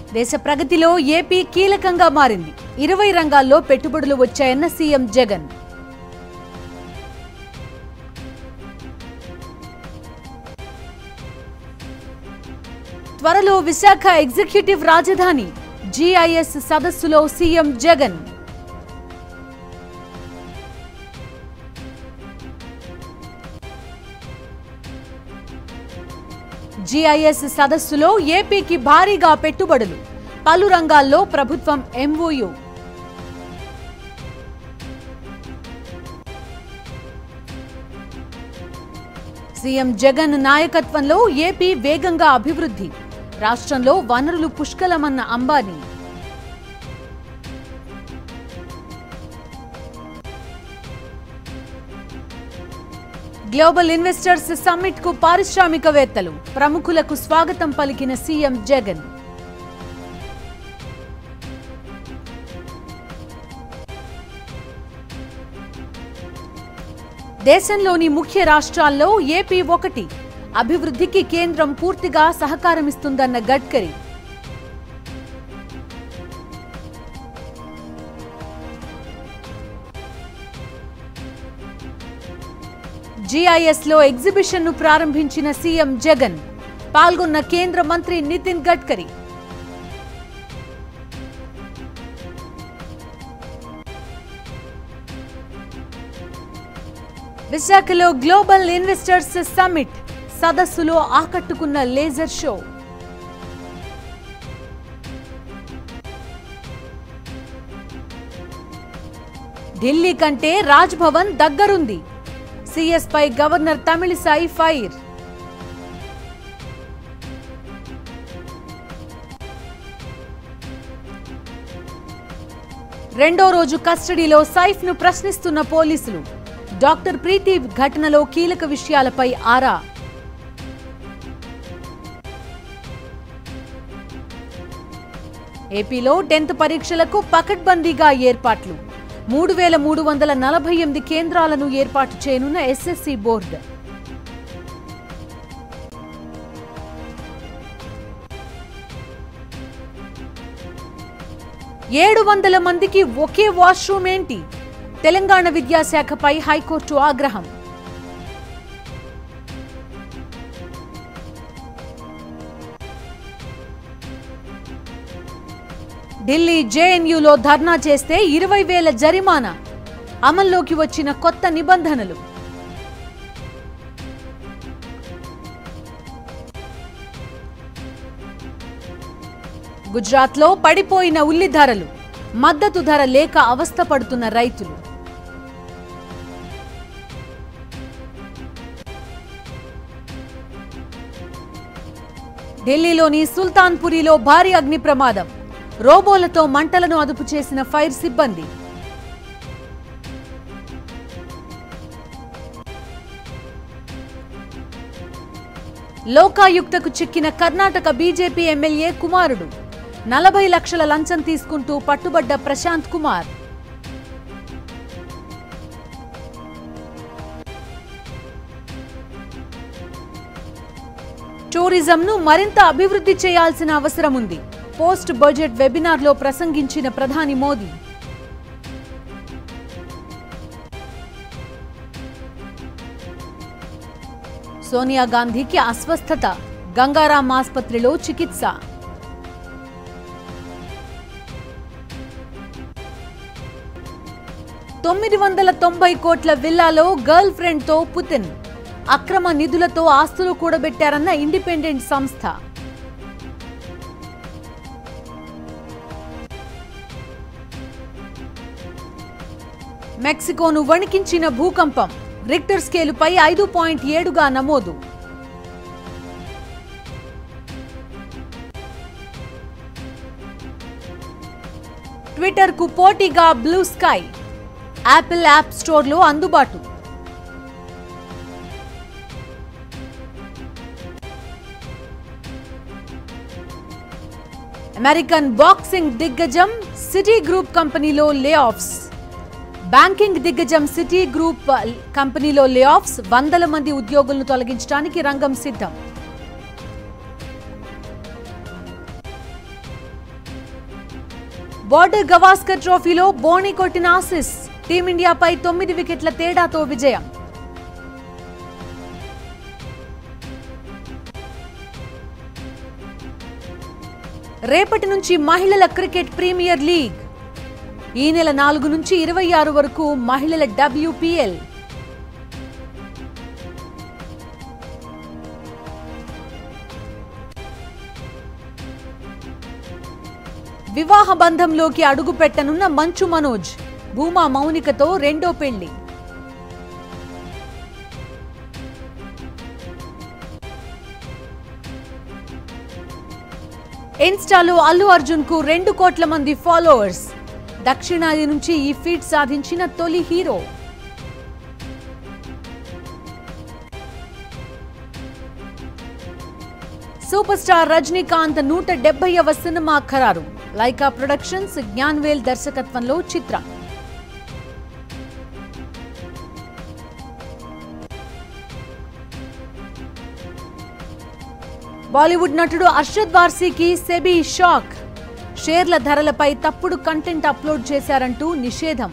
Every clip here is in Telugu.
దేశ ప్రగతిలో ఏపీ కీలకంగా మారింది ఇరవై రంగాల్లో పెట్టుబడులు వచ్చాయన్న సీఎం జగన్ త్వరలో విశాఖ ఎగ్జిక్యూటివ్ రాజధాని జీఐఎస్ సదస్సులో సీఎం జగన్ జీఐఎస్ సదస్సులో ఏపీకి భారీగా పెట్టుబడులు పలు రంగాల్లో ప్రభుత్వం ఎంఓయు సీఎం జగన్ నాయకత్వంలో ఏపీ వేగంగా అభివృద్ధి రాష్ట్రంలో వనరులు పుష్కలమన్న అంబానీ గ్లోబల్ ఇన్వెస్టర్స్ సమ్మిట్ కు పారిశ్రామికవేత్తలు ప్రముఖులకు స్వాగతం పలికిన సీఎం జగన్ దేశంలోని ముఖ్య రాష్ట్రాల్లో ఏపీ ఒకటి అభివృద్ధికి కేంద్రం పూర్తిగా సహకారమిస్తుందన్న గడ్కరీ జీఐఎస్ లో ఎగ్జిబిషన్ ను ప్రారంభించిన సీఎం జగన్ పాల్గొన్న కేంద్ర మంత్రి నితిన్ గడ్కరీ విశాఖలో గ్లోబల్ ఇన్వెస్టర్స్ సమ్మిట్ సదస్సులో ఆకట్టుకున్న లేజర్ షో ఢిల్లీ కంటే రాజ్ భవన్ దగ్గరుంది సిఎస్ పై గవర్నర్ తమిళిసాయి ఫైర్ రెండో రోజు కస్టడీలో సైఫ్ ను ప్రశ్నిస్తున్న పోలీసులు డాక్టర్ ప్రీతి ఘటనలో కీలక విషయాలపై ఆరా ఏపీలో టెన్త్ పరీక్షలకు పకడ్బందీగా ఏర్పాట్లు మూడు వేల మూడు వందల నలభై ఎనిమిది కేంద్రాలను ఏర్పాటు చేయనున్న ఎస్ఎస్సి బోర్డు ఏడు వందల మందికి ఒకే వాష్రూమ్ ఏంటి తెలంగాణ విద్యాశాఖపై హైకోర్టు ఆగ్రహం ఢిల్లీ జేఎన్యూలో ధర్నా చేస్తే ఇరవై వేల జరిమానా అమల్లోకి వచ్చిన కొత్త నిబంధనలు గుజరాత్లో పడిపోయిన ఉల్లి ధరలు మద్దతు ధర లేక అవస్థపడుతున్న రైతులు ఢిల్లీలోని సుల్తాన్పురిలో భారీ అగ్ని ప్రమాదం రోబోలతో మంటలను అదుపు చేసిన ఫైర్ సిబ్బంది లోకాయుక్తకు చిక్కిన కర్ణాటక బీజేపీ ఎమ్మెల్యే కుమారుడు నలభై లక్షల లంచం తీసుకుంటూ పట్టుబడ్డ ప్రశాంత్ కుమార్ టూరిజంను మరింత అభివృద్ధి చేయాల్సిన అవసరం ఉంది పోస్ట్ బడ్జెట్ వెబినార్లో ప్రసంగించిన ప్రధాని మోదీ సోనియా గాంధీకి అస్వస్థత గంగారాం ఆసుపత్రిలో చికిత్స తొమ్మిది వందల తొంభై కోట్ల విల్లాలో గర్ల్ ఫ్రెండ్తో పుతిన్ అక్రమ నిధులతో ఆస్తులు కూడబెట్టారన్న ఇండిపెండెంట్ సంస్థ మెక్సికోను వణికించిన భూకంపం రిక్టర్ స్కేలుపై ఐదు పాయింట్ ఏడుగా నమోదు ట్విట్టర్ కు పోటీగా బ్లూ స్కై యాపిల్ యాప్ స్టోర్లో అందుబాటు అమెరికన్ బాక్సింగ్ దిగ్గజం సిటీ గ్రూప్ కంపెనీలో లే ఆఫ్స్ బ్యాంకింగ్ దిగ్గజం సిటీ గ్రూప్ కంపెనీలో లే ఆఫ్స్ వందల మంది ఉద్యోగులను తొలగించడానికి రంగం సిద్ధం బోర్డర్ గవాస్కర్ ట్రోఫీలో బోణి కొట్టిన ఆసిస్ టీమిండియాపై తొమ్మిది వికెట్ల తేడాతో విజయం రేపటి నుంచి మహిళల క్రికెట్ ప్రీమియర్ లీగ్ ఈ నెల నాలుగు నుంచి ఇరవై ఆరు వరకు మహిళల డబ్ల్యూపీఎల్ వివాహ బంధంలోకి అడుగు పెట్టనున్న మంచు మనోజ్ భూమా మౌనికతో రెండో పెళ్లి ఇన్స్టాలో అల్లు అర్జున్ కు రెండు కోట్ల మంది ఫాలోవర్స్ దక్షిణాది నుంచి ఈ ఫీట్ సాధించిన తొలి హీరో సూపర్ స్టార్ రజనీకాంత్ నూట డెబ్బైవ సినిమా ఖరారు లైకా ప్రొడక్షన్స్ జ్ఞాన్వేల్ దర్శకత్వంలో చిత్రం బాలీవుడ్ నటుడు అర్షద్ వార్సీకి సెబీ షాక్ షేర్ల ధరలపై తప్పుడు కంటెంట్ అప్లోడ్ చేశారంటూ నిషేధం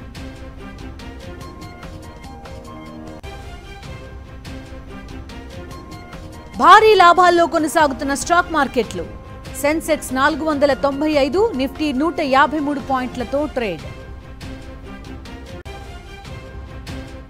భారీ లాభాల్లో కొనసాగుతున్న స్టాక్ మార్కెట్లు సెన్సెక్స్ నాలుగు వందల తొంభై ఐదు నిఫ్టీ నూట యాభై మూడు పాయింట్లతో ట్రేడ్